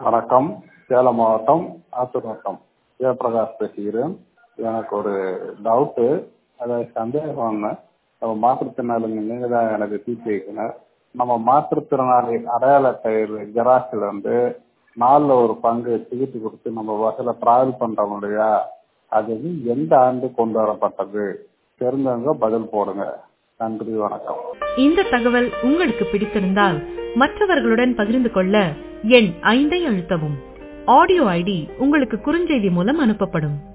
வணக்கம் சேலம் மாவட்டம் ஆத்தூர் வட்டம் ஜெயபிரகாஷ் பேசுகிறேன் எனக்கு ஒரு டவுட்டு அதாவது சந்தேகம் ஒன்று நம்ம மாற்றுத்திறனாளிங்க நீங்கள் தான் எனக்கு தீர்த்து வைக்கணும் நம்ம மாற்றுத்திறனாளி அடையாள அட்டை ஜெராக்ஸில் வந்து நாலில் ஒரு பங்கு டிக்கெட்டு கொடுத்து நம்ம பஸ்ஸில் ட்ராவல் பண்ணுறோம் இல்லையா அது வந்து எந்த ஆண்டு கொண்டு வரப்பட்டது தெரிஞ்சவங்க பதில் போடுங்க நன்றி வணக்கம் இந்த தகவல் உங்களுக்கு பிடித்திருந்தால் மற்றவர்களுடன் பகிர்ந்து கொள்ள எண் ஐந்தை அழுத்தவும் ஆடியோ ஐடி உங்களுக்கு குறுஞ்செய்தி மூலம் அனுப்பப்படும்